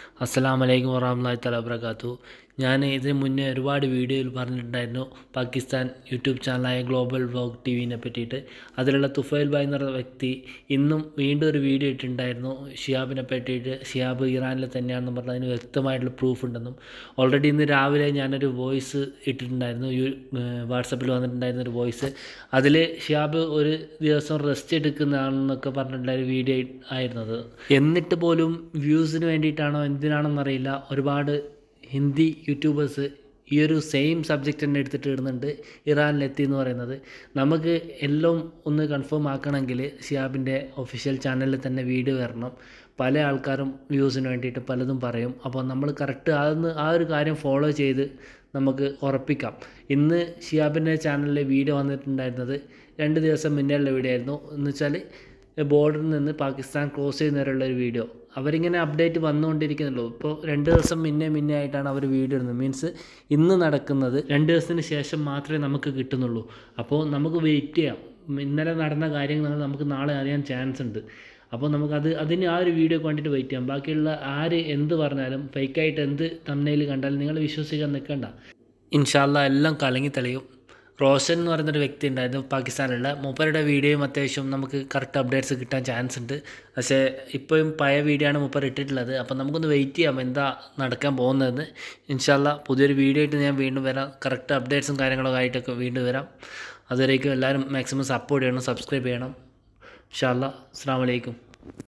അസ്സലാമു അലൈക്കും വറഹ്മത്തുള്ളാഹി തആല വബറകാതുഹു ഞാൻ ഇതിന് മുന്നേ ഒരുപാട് വീഡിയോയിൽ പറഞ്ഞിട്ടുണ്ടായിരുന്നു പാകിസ്ഥാൻ യൂട്യൂബ് ചാനലായ ഗ്ലോബൽ വ്ലോഗ് ടി വിനെ പറ്റിയിട്ട് അതിലുള്ള തുഫൈൽ ബായ് എന്ന് പറയുന്ന വ്യക്തി ഇന്നും വീണ്ടും ഒരു വീഡിയോ ഇട്ടിട്ടുണ്ടായിരുന്നു ഷിയാബിനെ പറ്റിയിട്ട് ഷിയാബ് ഇറാനിൽ തന്നെയാണെന്ന് പറഞ്ഞ് അതിന് വ്യക്തമായിട്ടുള്ള പ്രൂഫ് ഉണ്ടെന്നും ഓൾറെഡി ഇന്ന് രാവിലെ ഞാനൊരു വോയിസ് ഇട്ടിട്ടുണ്ടായിരുന്നു യു വാട്സപ്പിൽ വന്നിട്ടുണ്ടായിരുന്ന ഒരു വോയിസ് അതിൽ ഷിയാബ് ഒരു ദിവസം റെസ്റ്റ് എടുക്കുന്നതാണെന്നൊക്കെ പറഞ്ഞിട്ടുള്ള ഒരു വീഡിയോ ആയിരുന്നത് എന്നിട്ട് പോലും വ്യൂസിന് വേണ്ടിയിട്ടാണോ എന്തിനാണെന്നറിയില്ല ഒരുപാട് ഹിന്ദി യൂട്യൂബേഴ്സ് ഈ ഒരു സെയിം സബ്ജക്റ്റ് തന്നെ എടുത്തിട്ട് ഇടുന്നുണ്ട് ഇറാനിലെത്തി എന്ന് പറയുന്നത് നമുക്ക് എല്ലാം ഒന്ന് കൺഫേം ആക്കണമെങ്കിൽ ഷിയാബിൻ്റെ ഒഫീഷ്യൽ ചാനലിൽ തന്നെ വീഡിയോ വരണം പല ആൾക്കാരും വ്യൂസിന് വേണ്ടിയിട്ട് പലതും പറയും അപ്പോൾ നമ്മൾ കറക്റ്റ് അതൊന്ന് ആ ഒരു കാര്യം ഫോളോ ചെയ്ത് നമുക്ക് ഉറപ്പിക്കാം ഇന്ന് ഷിയാബിൻ്റെ ചാനലിൽ വീഡിയോ വന്നിട്ടുണ്ടായിരുന്നത് രണ്ട് ദിവസം മുന്നേയുള്ള വീഡിയോ ആയിരുന്നു എന്ന് വെച്ചാൽ ബോർഡറിൽ നിന്ന് പാകിസ്ഥാൻ ക്രോസ് ചെയ്യുന്നവരുള്ള ഒരു വീഡിയോ അവരിങ്ങനെ അപ്ഡേറ്റ് വന്നുകൊണ്ടിരിക്കുന്നുള്ളൂ ഇപ്പോൾ രണ്ട് ദിവസം മുന്നേ മുന്നേ ആയിട്ടാണ് അവർ വീഡിയോ ഇടുന്നത് മീൻസ് ഇന്ന് നടക്കുന്നത് രണ്ട് ദിവസത്തിന് ശേഷം മാത്രമേ നമുക്ക് കിട്ടുന്നുള്ളൂ അപ്പോൾ നമുക്ക് വെയിറ്റ് ചെയ്യാം ഇന്നലെ നടന്ന കാര്യങ്ങൾ നമുക്ക് നാളെ അറിയാൻ ചാൻസ് ഉണ്ട് അപ്പോൾ നമുക്കത് അതിന് ആ ഒരു വീഡിയോ കണ്ടിട്ട് വെയിറ്റ് ചെയ്യാം ബാക്കിയുള്ള ആര് എന്ത് പറഞ്ഞാലും ഫേക്കായിട്ട് എന്ത് തമ്മനയിൽ കണ്ടാലും നിങ്ങൾ വിശ്വസിക്കാൻ നിൽക്കണ്ട ഇൻഷാല്ല എല്ലാം കലങ്ങി തെളിയും റോഷൻ എന്ന് പറയുന്നൊരു വ്യക്തി ഉണ്ടായിരുന്നു പാകിസ്ഥാനിലുള്ള മൂപ്പരുടെ വീഡിയോയും അത്യാവശ്യം നമുക്ക് കറക്റ്റ് അപ്ഡേറ്റ്സ് കിട്ടാൻ ചാൻസ് ഉണ്ട് പക്ഷേ ഇപ്പോഴും പഴയ വീഡിയോ ആണ് മൂപ്പർ ഇട്ടിട്ടുള്ളത് അപ്പോൾ നമുക്കൊന്ന് വെയിറ്റ് ചെയ്യാം എന്താ നടക്കാൻ പോകുന്നതെന്ന് ഇൻഷാല്ല പുതിയൊരു വീഡിയോ ആയിട്ട് ഞാൻ വീണ്ടും വരാം കറക്റ്റ് അപ്ഡേറ്റ്സും കാര്യങ്ങളൊക്കെ ആയിട്ടൊക്കെ വീണ്ടും വരാം അതുവരേക്കും എല്ലാവരും മാക്സിമം സപ്പോർട്ട് ചെയ്യണം സബ്സ്ക്രൈബ് ചെയ്യണം ഇൻഷാല്ല അസ്സാം വലൈക്കും